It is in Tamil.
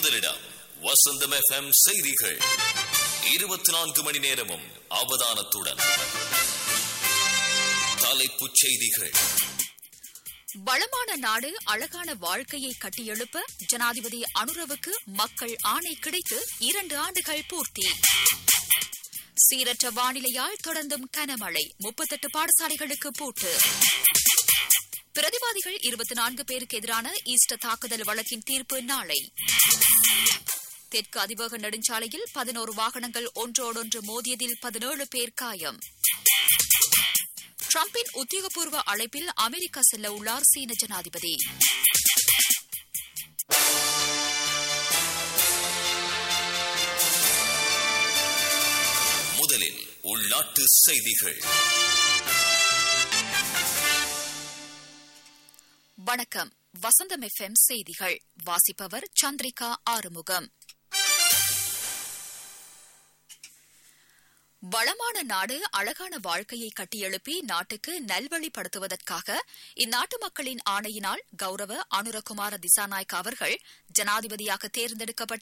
முதலிடம் வசந்தம் எஃப்எம் செய்திகள் இருபத்தி நான்கு மணி நேரமும் அவதானத்துடன் தலைப்புச் செய்திகள் வளமான நாடு அழகான வாழ்க்கையை கட்டியெழுப்ப ஜனாதிபதி அனுரவுக்கு மக்கள் ஆணை கிடைத்து இரண்டு ஆண்டுகள் பூர்த்தி சீரற்ற வானிலையால் தொடர்ந்தும் கனமழை முப்பத்தெட்டு பாடசாலைகளுக்கு பூட்டு பிரதிவாதிகள் இருபத்தி நான்கு பேருக்கு எதிரான ஈஸ்டர் தாக்குதல் வழக்கின் தீர்ப்பு நாளை தெற்கு அதிவேக நெடுஞ்சாலையில் பதினோரு வாகனங்கள் ஒன்றோடொன்று மோதியதில் பதினேழு பேர் காயம் டிரம்பின் உத்தியோகபூர்வ அழைப்பில் அமெரிக்கா செல்ல உள்ளார் சீன ஜனாதிபதி முதலில் உள்நாட்டு செய்திகள் வணக்கம் வசந்தம் எஃப்எம் செய்திகள் வாசிப்பவர் சந்திரிகா ஆறுமுகம் வளமான நாடு அழகான வாழ்க்கையை கட்டியெழுப்பி நாட்டுக்கு நல்வழிப்படுத்துவதற்காக இந்நாட்டு மக்களின் ஆணையினால் கௌரவ அனுரகுமார திசாநாயக் அவர்கள் ஜனாதிபதியாக தேர்ந்தெடுக்கப்பட்டு